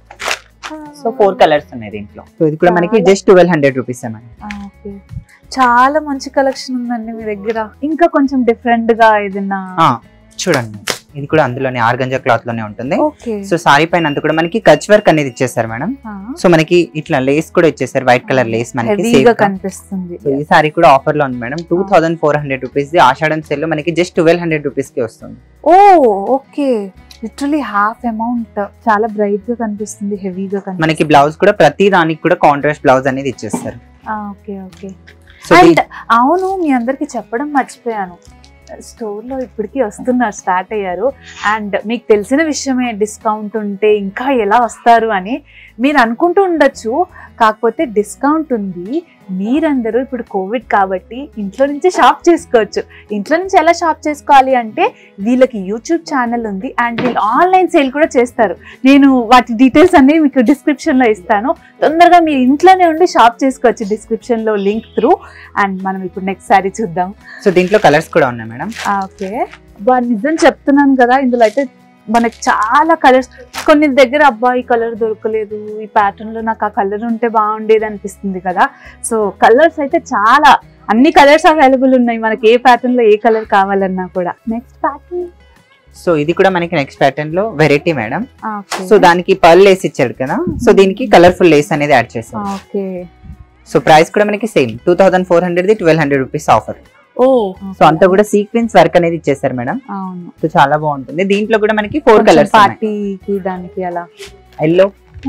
సో ఫోర్ కలర్స్ ఉన్నాయి దీంట్లో సో ఇది కూడా మనకి చాలా- just twelve hundred rupees madam okay చాలా మంచి కలెక్షన్ ఉందండి మీ దగ్గర ఇంకా కొంచెం డిఫరెంట్ గా ఏదైనా చూడండి ఇది కూడా అందులోనే ఆర్గంజా క్లాత్ లోనే ఉంటుంది ఓకే సో సారీ పైన అంతా కూడా మనకి కచ్ వర్క్ అనేది ఇచ్చేసారు మేడం సో మనకి ఇట్లా లేస్ కూడా ఇచ్చేసారు వైట్ కలర్ లేస్ మనకి హెవీగా safe గా. కనిపిస్తుంది సో ఈ సారీ కూడా ఆఫర్ లో ఉంది madam two thousand four hundred rupees the Ashadham sale లో మనకి జస్ట్ ట్వెల్వ్ హండ్రెడ్ రూపీస్ కి వస్తుంది ఓ ఓకే లిటరలీ హాఫ్ అమౌంట్ చాలా బ్రైట్ గా కనిపిస్తుంది హెవీగా కనిపిస్తుంది మనకి బ్లౌజ్ కూడా ప్రతి దానికి కూడా కాంట్రాస్ట్ బ్లౌజ్ అనేది ఇచ్చేస్తారు ఓకే ఓకే సో అండ్ అవును మీ అందరికి చెప్పడం మర్చిపోయాను స్టోర్ లో ఇప్పటికీ వస్తున్నారు స్టార్ట్ అయ్యారు అండ్ మీకు తెలిసిన విషయమే డిస్కౌంట్ ఉంటే ఇంకా ఎలా వస్తారు అని మీరు అనుకుంటూ ఉండొచ్చు కాకపోతే డిస్కౌంట్ ఉంది మీరందరూ ఇప్పుడు కోవిడ్ కాబట్టి ఇంట్లో నుంచే షాప్ చేసుకోవచ్చు ఇంట్లో నుంచి ఎలా షాప్ చేసుకోవాలి అంటే వీళ్ళకి యూట్యూబ్ ఛానల్ ఉంది అండ్ వీళ్ళు ఆన్లైన్ సేల్ కూడా చేస్తారు నేను వాటి డీటెయిల్స్ అన్ని మీకు డిస్క్రిప్షన్ లో ఇస్తాను తొందరగా మీరు ఇంట్లోనే ఉండి షాప్ చేసుకోవచ్చు డిస్క్రిప్షన్ లో లింక్ త్రూ అండ్ మనం ఇప్పుడు నెక్స్ట్ సారీ చూద్దాం సో దీంట్లో కలర్స్ కూడా ఉన్నాయి మేడం ఓకే బా నిజం చెప్తున్నాను కదా ఇందులో అయితే మనకి చాలా కలర్స్ కొన్ని దగ్గర అబ్బా ఈ కలర్ దొరకలేదు ఈ ప్యాటర్న్ లో నాకు ఆ కలర్ ఉంటే బాగుండేది అనిపిస్తుంది కదా సో కలర్స్ అయితే చాలా అన్ని కలర్స్ అవైలబుల్ ఉన్నాయి మనకి ఏ ప్యాటర్న్ లో ఏ కలర్ కావాలన్నా కూడా నెక్స్ట్ ప్యాటర్న్ సో ఇది కూడా మనకి నెక్స్ట్ ప్యాటర్న్ లో వెరైటీ మేడం సో దానికి పర్ల్ లేస్ ఇచ్చాడు కదా సో దీనికి కలర్ఫుల్ లేస్ అనేది యాడ్ చేసాం ఓకే సో ప్రైస్ కూడా మనకి same two thousand four hundred the twelve hundred rupees offer ఓ సో అంతా కూడా సీక్వెన్స్ వర్క్ అనేది ఇచ్చేసారు మేడం అవును సో చాలా బాగుంటుంది దీంట్లో కూడా మనకి ఫోర్ కలర్స్ పార్టీకి దానికి అలా ఎల్లో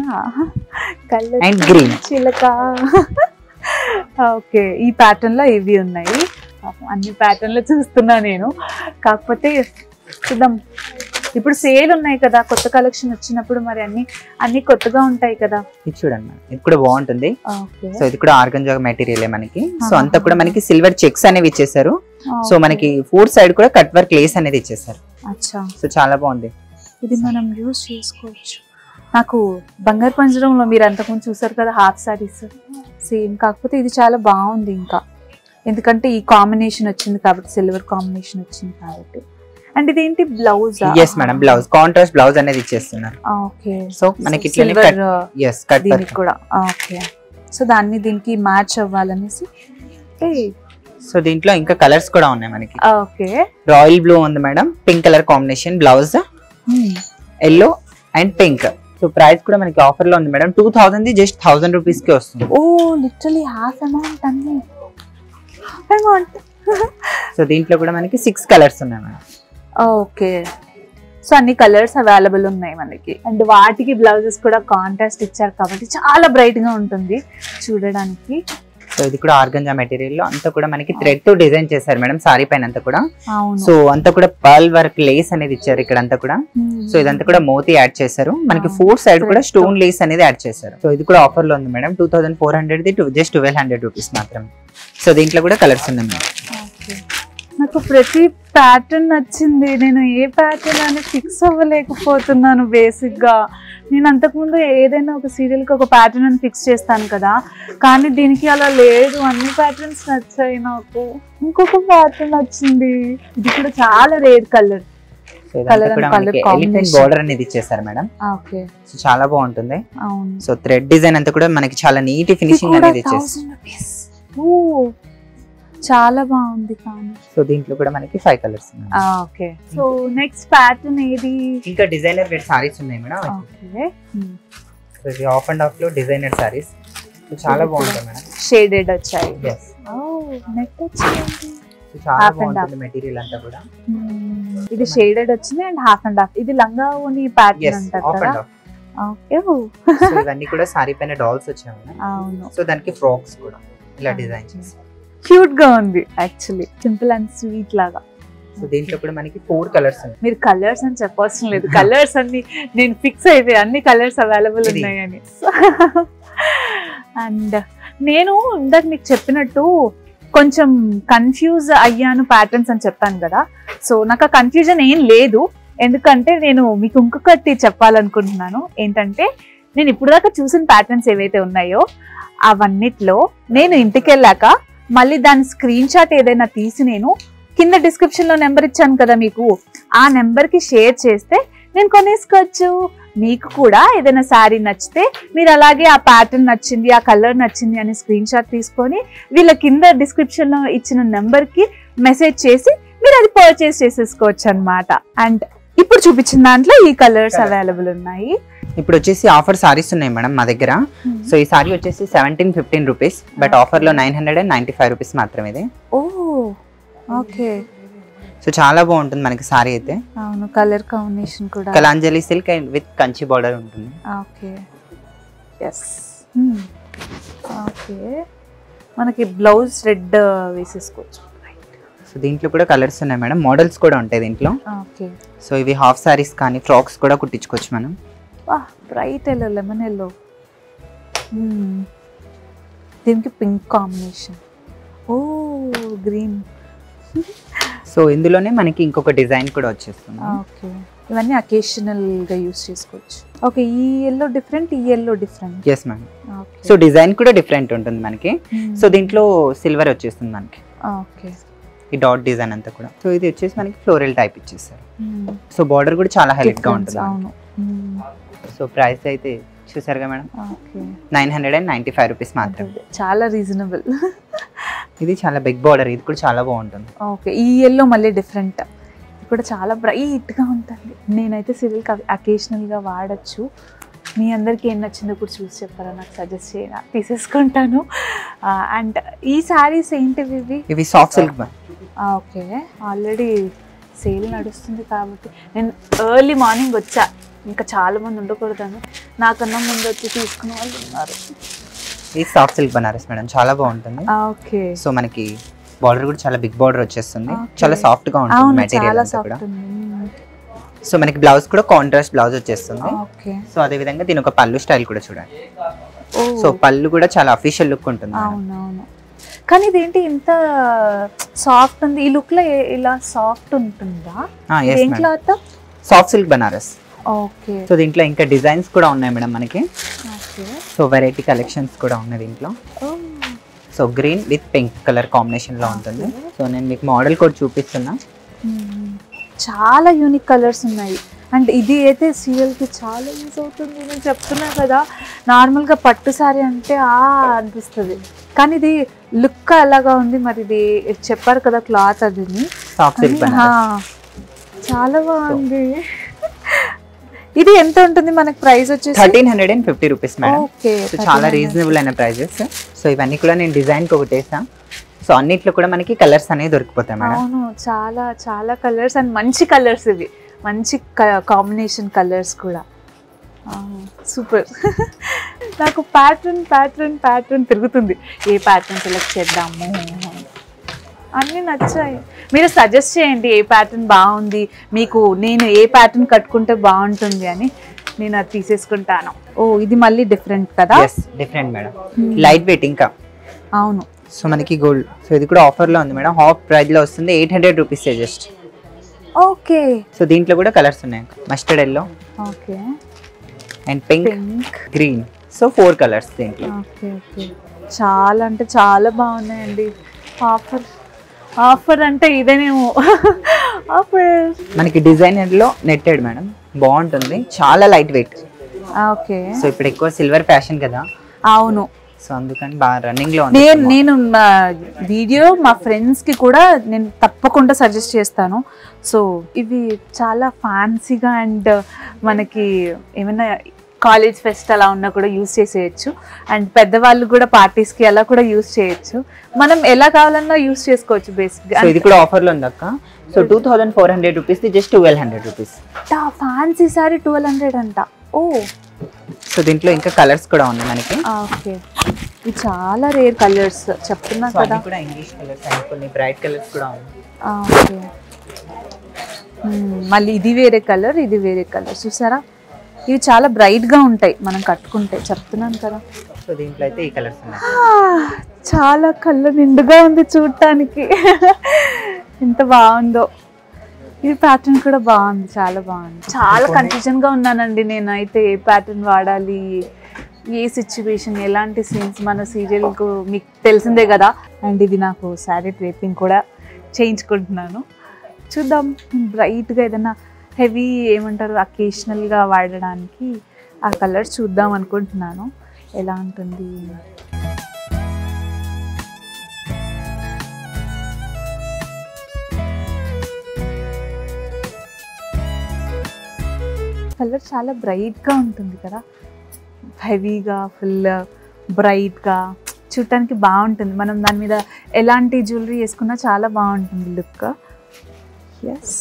కలర్ And green. చిలక ఓకే ఈ ప్యాటర్న్ లో ఇవి ఉన్నాయి పాపం అన్ని ప్యాటర్న్ లో చూస్తున్నా నేను కాకపోతే చూద్దాం ఇప్పుడు సేల్ ఉన్నాయి కదా కొత్త కలెక్షన్ వచ్చినప్పుడు మరి అన్ని అన్ని కొత్తగా ఉంటాయి కదా ఇది చూడండి మేడం ఇది కూడా బాగుంటుంది ఓకే సో ఇది కూడా ఆర్గంజా మెటీరియల్ మనకి సో అంతా కూడా మనకి సిల్వర్ చెక్స్ అనేవి ఇచ్చేసారు సో మనకి ఫోర్ సైడ్ కూడా కట్ వర్క్ లేస్ అనేది ఇచ్చేసారు అచ్చా సో చాలా బాగుంది ఇది మనం యూజ్ చేసుకోవచ్చు నాకు బంగారు పంజరంలో మీరు అంతకుముందు చూసారు కదా హాఫ్ సారీస్ సేమ్ కాకపోతే ఇది చాలా బాగుంది ఇంకా ఎందుకంటే ఈ కాంబినేషన్ వచ్చింది కాబట్టి సిల్వర్ కాంబినేషన్ వచ్చింది కాబట్టి అండ్ ఇదేంటి blouse yes madam blouse contrast blouse అనేది ఇచ్చేస్తున్నారు ఓకే సో మనకి ఇట్లనే సిల్వర్ ఎస్ కట్ దీనికి వర్క్ కూడా ఓకే సో దాన్ని దీనికి మ్యాచ్ అవ్వాలనేసి సో దీంట్లో ఇంకా కలర్స్ కూడా ఉన్నాయి మనకి ఓకే రాయల్ బ్లూ ఉంది madam pink colour combination blouse yellow and pink so price కూడా మనకి ఆఫర్ లో ఉంది madam two thousand just thousand rupees కి వస్తుంది ఓ లిటరలీ హాఫ్ అమౌంట్ అన్ని హాఫ్ అమౌంట్ సో దీంట్లో కూడా మనకి సిక్స్ కలర్స్ ఉన్నాయి మేడం ఓకే సో అన్ని కలర్స్ అవైలబుల్ ఉన్నాయి మనకి అండ్ వాటికి బ్లౌజెస్ కూడా కాంట్రాస్ట్ ఇచ్చారు కాబట్టి చాలా బ్రైట్ గా ఉంటుంది చూడడానికి సో ఇది కూడా ఆర్గంజా మెటీరియల్ లో అంతా కూడా మనకి థ్రెడ్ తో డిజైన్ చేశారు మేడం సారీ పైన అంతా కూడా అవును సో అంతా కూడా పర్ల్ వర్క్ లేస్ అనేది ఇచ్చారు ఇక్కడ అంతా కూడా సో ఇదంతా కూడా మోతి యాడ్ చేశారు మనకి ఆ, ఫోర్ సైడ్ కూడా thread స్టోన్ లేస్ అనేది యాడ్ చేశారు సో ఇది కూడా ఆఫర్ లో ఉంది madam two thousand four hundred the just twelve hundred rupees మాత్రం సో దీంట్లో కూడా కలర్స్ ఉన్నాయి మేడం Okay. నాకు ప్రతి ప్యాటర్న్ నచ్చింది నేను ఏ ప్యాటర్న్ అని ఫిక్స్ అవ్వలేకపోతున్నాను బేసిక్ గా నేను అంతకుముందు ఏదైనా ఒక సీరియల్ కి ఒక ప్యాటర్న్ అని ఫిక్స్ చేస్తాను కదా కానీ దీనికి అలా లేదు అన్ని ప్యాటర్న్స్ నచ్చాయి నాకు ఇంకొక ప్యాటర్న్ నచ్చింది ఇది కూడా చాలా రేర్ కలర్ సో Colour ఇదంతా and కూడా colour మనకి ఎలిఫెంట్ combination. బార్డర్ అనేది ఇచ్చేసారు మేడం ఓకే సో చాలా బాగుంటుంది అవును సో థ్రెడ్ డిజైన్ అంతా కూడా మనకి చాలా నీట్ ఇది ఫినిషింగ్ కూడా అనేది ఇచ్చేస్తారు 1000 rupees. ఓ చాలా బాగుంది కానీ సో దీంట్లో కూడా మనకి ఫైవ్ కలర్స్ ఉన్నాయి ఓకే సో నెక్స్ట్ ప్యాటర్న్ ఏది ఇంకా డిజైనర్ వేర్ సారీస్ ఉన్నాయి మేడం ఓకే సో ఇది ఆఫ్ అండ్ ఆఫ్ లో డిజైనర్ సారీస్ సో చాలా బాగుంటాయి మేడం షేడెడ్ వచ్చాయి ఎస్ నెట్ వచ్చింది సో చాలా Half and బాగుంటుంది మెటీరియల్ అంతా కూడా Hmm. ఇది షేడెడ్ వచ్చింది అండ్ హాఫ్ అండ్ హాఫ్ ఇది లంగా ఓని ప్యాటర్న్ ఎస్ అంటారు ఆఫ్ కదా అండ్ ఆఫ్ ఓకే సో ఇవన్నీ కూడా సారీ పైన డాల్స్ వచ్చాయి మేడం అవును సో దానికి ఫ్రాక్స్ కూడా ఇలా Ah, డిజైన్ okay. చేసి క్యూట్ గా ఉంది యాక్చువల్లీ సింపుల్ అండ్ స్వీట్ లాగా సో దీంట్లో కూడా మనకి ఫోర్ కలర్స్ ఉన్నాయి మీరు కలర్స్ అని చెప్పవసరం లేదు కలర్స్ అన్ని నేను ఫిక్స్ అయిపోయి అన్ని కలర్స్ అవైలబుల్ ఇది. ఉన్నాయని అండ్ నేను ఇందాక మీకు చెప్పినట్టు కొంచెం కన్ఫ్యూజ్ అయ్యాను ప్యాటర్న్స్ అని చెప్పాను కదా సో నాకు ఆ కన్ఫ్యూజన్ ఏం లేదు ఎందుకంటే నేను మీకు ఇంకొకటి చెప్పాలనుకుంటున్నాను ఏంటంటే నేను ఇప్పుడు దాకా చూసిన ప్యాటర్న్స్ ఏవైతే ఉన్నాయో అవన్నిట్లో నేను ఇంటికి వెళ్ళాక మళ్ళీ దాని స్క్రీన్ షాట్ ఏదైనా తీసి నేను కింద డిస్క్రిప్షన్ లో నెంబర్ ఇచ్చాను కదా మీకు ఆ నెంబర్ కి షేర్ చేస్తే నేను కొనేసుకోవచ్చు మీకు కూడా ఏదైనా శారీ నచ్చితే మీరు అలాగే ఆ ప్యాటర్న్ నచ్చింది ఆ కలర్ నచ్చింది అని స్క్రీన్ షాట్ తీసుకొని వీళ్ళ కింద డిస్క్రిప్షన్ లో ఇచ్చిన నెంబర్ కి మెసేజ్ చేసి మీరు అది పర్చేస్ చేసేసుకోవచ్చు అన్నమాట అండ్ ఇప్పుడు చూపించిన దాంట్లో ఈ కలర్స్ Correct. అవైలబుల్ ఉన్నాయి ఇప్పుడు వచ్చేసి ఆఫర్ సారీస్ ఉన్నాయి మేడం మా దగ్గర సో ఈ సారీ వచ్చేసి seventeen fifteen rupees but Okay. Offer లో nine hundred and ninety five rupees మాత్రమే ఇది ఓ ఓకే సో చాలా బాగుంటుంది మనకి సారీ అయితే అవును కలర్ కాంబినేషన్ కూడా Kalanjali silk and with Kanchi border ఉంటుంది ఓకే ఎస్ ఓకే మనకి బ్లౌజ్ రెడ్ వేసేసుకోవచ్చు సో దీంట్లో కూడా కలర్స్ ఉన్నాయి మేడం మోడల్స్ కూడా ఉంటాయి దీంట్లో ఓకే సో ఇవి హాఫ్ సారీస్ కానీ ఫ్రాక్స్ కూడా కుట్టించుకోవచ్చు మనం వా బ్రైట్ ఎల్లో లెమన్ ఎల్లో దీనికి పింక్ కాంబినేషన్ ఓ గ్రీన్ సో ఇందులోనే మనకి ఇంకొక డిజైన్ కూడా వచ్చేస్తుంది ఓకే ఇవన్నీ అకేషనల్ గా యూస్ చేసుకోవచ్చు ఓకే ఈ ఎల్లో డిఫరెంట్ ఈ yellow different yes madam so design కూడా డిఫరెంట్ ఉంటుంది మనకి సో దీంట్లో సిల్వర్ వచ్చేస్తుంది మనకి ఓకే ఈ డాట్ డిజైన్ అంతా కూడా సో ఇది వచ్చేసి మనకి ఫ్లోరల్ టైప్ ఇచ్చేస్తారు సో బార్డర్ కూడా చాలా హైలైట్ గా ఉంటుంది అవును సో ప్రైస్ అయితే చూసారుగా madam okay nine hundred and ninety five rupees మాత్రమే చాలా రీజనబుల్ ఇది చాలా బిగ్ బార్డర్ ఇది కూడా చాలా బాగుంటుంది ఓకే ఈ ఎల్లో మళ్ళీ డిఫరెంట్ ఇది కూడా చాలా బ్రైట్గా ఉంటుంది నేనైతే సివిల్కి అకేషనల్గా వాడచ్చు మీ అందరికీ ఏం నచ్చిందో కూడా చూసి చెప్పారా నాకు సజెస్ట్ చేయరా తీసేసుకుంటాను అండ్ ఈ శారీస్ ఏంటివి ఇవి ఇవి soft silk okay already sale నడుస్తుంది కాబట్టి నేను ఎర్లీ మార్నింగ్ వచ్చా ఇంకా చాలా మంది ఉండకూడదని నాకన్నా ముందు వచ్చి తీసుకునే వాళ్ళు ఉన్నారు ఇది సాఫ్ట్ సిల్క్ బనారస్ మేడం చాలా బాగుంటుంది ఓకే సో మనకి బార్డర్ కూడా చాలా బిగ్ బార్డర్ వచ్చేస్తుంది Okay. చాలా సాఫ్ట్ గా ఉంటుంది అవును మెటీరియల్ చాలా అంతా కూడా సాఫ్ట్ ఉంది సో మనకి బ్లౌజ్ కూడా కాంట్రాస్ట్ బ్లౌజ్ వచ్చేస్తుంది ఓకే సో అదే విధంగా దీని ఒక పళ్ళు స్టైల్ కూడా చూడండి ఓ సో పళ్ళు కూడా చాలా అఫీషియల్ లుక్ ఉంటుంది మేడం. అవునవును కానీ ఇదేంటి ఇంత సాఫ్ట్ ఉంది ఈ లుక్ లో ఏ- ఇలా సాఫ్ట్ ఉంటుందా ఆ, yes ఏం madam cloth soft silk Banaras okay so దీంట్లో ఇంకా డిజైన్స్ కూడా ఉన్నాయి మేడం మనకి ఓకే సో వెరైటీ కలెక్షన్స్ కూడా ఉన్నాయి దీంట్లో so green with pink colour combination లో ఉంటుంది సో నేను మీకు మోడల్ కూడా చూపిస్తున్నా చాలా యూనిక్ కలర్స్ ఉన్నాయి అండ్ ఇది అయితే serial కి చాలా యూజ్ అవుతుంది నేను చెప్తున్నా కదా నార్మల్గా పట్టు సారీ అంటే ఆ అనిపిస్తుంది కానీ ఇది లుక్ అలాగా ఉంది మరి ఇది చెప్పారు కదా క్లాత్ అది సాఫ్ట్ సిల్క్ బనారస్ చాలా బాగుంది ఇది ఎంత ఉంటుంది మనకి ప్రైస్ వచ్చేసి thirteen hundred and fifty rupees madam okay so చాలా రీజనబుల్ అయిన ప్రైజెస్ సో ఇవన్నీ కూడా నేను డిజైన్ కి ఒకటి వేసా సో అన్నిట్లో కూడా మనకి కలర్స్ అనేవి దొరికిపోతాయి మేడం అవును చాలా చాలా కలర్స్ అండ్ మంచి కలర్స్ ఇవి మంచి కాంబినేషన్ కలర్స్ కూడా సూపర్ నాకు ప్యాటర్న్ ప్యాటర్న్ ప్యాటర్న్ తిరుగుతుంది ఏ ప్యాటర్న్ సెలెక్ట్ చేద్దాము అన్నీ నచ్చాయి మీరు సజెస్ట్ చేయండి ఏ ప్యాటర్న్ బాగుంది మీకు నేను ఏ ప్యాటర్న్ కట్టుకుంటే బాగుంటుంది అని నేను అది తీసేసుకుంటాను ఓ ఇది మళ్ళీ డిఫరెంట్ కదా yes different madam light weight ఇంకా అవును సో మనకి గోల్డ్ సో ఇది కూడా ఆఫర్ లో ఉంది మేడం హాఫ్ ప్రైస్ లో వస్తుంది eight hundred rupees just okay so దీంట్లో కూడా కలర్స్ ఉన్నాయి mustard yellow okay and pink pink green so four colours దీంట్లో ఓకే ఓకే చాలా అంటే చాలా బాగున్నాయండి ఆఫర్ ఆఫర్ అంటే ఇదేనేమో ఆఫర్ మనకి డిజైనర్ లో నెట్టెడ్ మేడం బాగుంటుంది చాలా లైట్ వెయిట్ ఓకే సో ఇప్పుడు ఎక్కువ సిల్వర్ ఫ్యాషన్ కదా అవును సో అందుకని బాగా రన్నింగ్ లో ఉంది నేను నేను మా వీడియో మా ఫ్రెండ్స్ కి కూడా నేను తప్పకుండా సజెస్ట్ చేస్తాను సో ఇవి చాలా ఫ్యాన్సీగా అండ్ మనకి ఏమైనా కాలేజ్ ఫెస్ట్ అలా ఉన్నా కూడా యూస్ చేసేయచ్చు అండ్ పెద్దవాళ్ళు కూడా parties కి అలా కూడా యూస్ చేయొచ్చు మనం ఎలా కావాలన్నా యూస్ చేసుకోవచ్చు బేసిక్గా సో ఇది కూడా ఆఫర్ లో ఉంది అక్క so two thousand four hundred rupees just twelve hundred rupees fancy sari twelve hundred అంట ఓ సో దీంట్లో ఇంకా కలర్స్ కూడా ఉన్నాయి మనకి ఓకే ఇవి చాలా రేర్ కలర్స్ చెప్తున్నా సో కదా అన్ని కూడా ఇంగ్లీష్ కలర్స్ అండ్ కొన్ని బ్రైట్ కలర్స్ కూడా ఉన్నాయి ఆ, ఓకే మ్మ్. మళ్ళీ ఇది వేరే కలర్ ఇది వేరే కలర్ చూసారా ఇవి చాలా బ్రైట్ గా ఉంటాయి మనం కట్టుకుంటే చెప్తున్నాను కదా సో దీంట్లో అయితే ఈ కలర్స్ ఉన్నాయి ఆ, చాలా కళ్ళ నిండుగా ఉంది చూడటానికి ఎంత బాగుందో ఈ ప్యాటర్న్ కూడా బాగుంది చాలా బాగుంది చాలా కన్ఫ్యూజన్ గా ఉన్నానండి నేనైతే ఏ ప్యాటర్న్ వాడాలి ఏ సిచ్యువేషన్ ఎలాంటి సీన్స్ మన సీరియల్ కు మీకు తెలిసిందే కదా అండ్ ఇది నాకు శారీ డ్రేపింగ్ కూడా చేయించుకుంటున్నాను చూద్దాం బ్రైట్ గా ఏదైనా హెవీ ఏమంటారు అకేషనల్ గా వాడడానికి ఆ కలర్ చూద్దాం అనుకుంటున్నాను ఎలా ఉంటుంది కలర్ చాలా బ్రైట్గా ఉంటుంది కదా హెవీగా ఫుల్ బ్రైట్గా చూడటానికి బాగుంటుంది మనం దాని మీద ఎలాంటి జ్యువెలరీ వేసుకున్నా చాలా బాగుంటుంది లుక్ ఎస్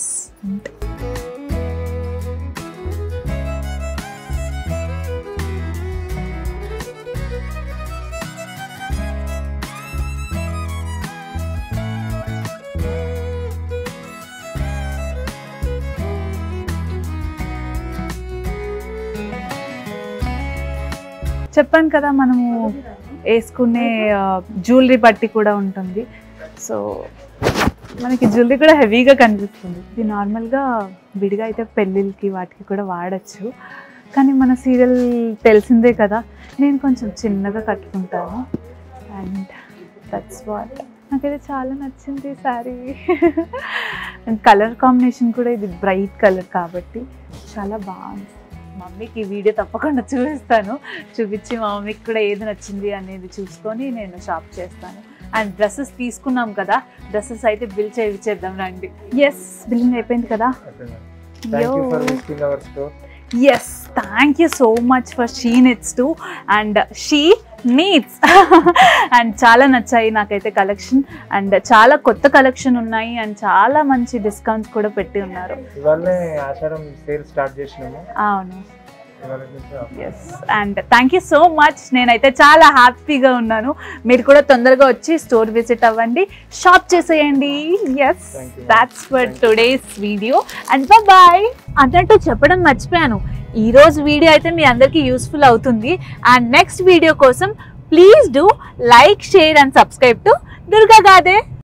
చెప్పాను కదా మనము వేసుకునే జ్యువెలరీ బట్టి కూడా ఉంటుంది సో మనకి జ్యువెలరీ కూడా హెవీగా కనిపిస్తుంది ఇది నార్మల్గా విడిగా అయితే పెళ్ళిళ్ళకి వాటికి కూడా వాడచ్చు కానీ మన సీరియల్ తెలిసిందే కదా నేను కొంచెం చిన్నగా కట్టుకుంటాను అండ్ దట్స్ వాట్ నాకైతే చాలా నచ్చింది శారీ అండ్ కలర్ కాంబినేషన్ కూడా ఇది బ్రైట్ కలర్ కాబట్టి చాలా బాగుంది మమ్మీకి ఈ వీడియో తప్పకుండా చూపిస్తాను చూపించి మా మమ్మీకి కూడా ఏది నచ్చింది అనేది చూసుకొని నేను షాప్ చేస్తాను అండ్ డ్రెస్సెస్ తీసుకున్నాం కదా డ్రెస్సెస్ అయితే బిల్ చేయించేద్దాం రండి ఎస్ బిల్లింగ్ అయిపోయింది కదా thank you for visiting our store yes thank you so much for she nits to and she needs and చాలా నచ్చాయి నాకైతే కలెక్షన్ అండ్ చాలా కొత్త కలెక్షన్ ఉన్నాయి అండ్ చాలా మంచి డిస్కౌంట్స్ కూడా పెట్టి ఉన్నారు ఇవాళనే ఆషాఢం సేల్ స్టార్ట్ చేసినాము అవును ఇవాళ నుంచి offer. Yes and thank you so much నేనైతే చాలా హ్యాపీగా ఉన్నాను మీరు కూడా తొందరగా వచ్చి స్టోర్ విజిట్ అవ్వండి షాప్ చేసేయండి yes Thank you. That's for today's video and bye అన్నట్టు చెప్పడం మర్చిపోయాను ఈ రోజు వీడియో అయితే మీ అందరికీ యూస్ఫుల్ అవుతుంది అండ్ నెక్స్ట్ వీడియో కోసం please do like share and subscribe to Durga Gade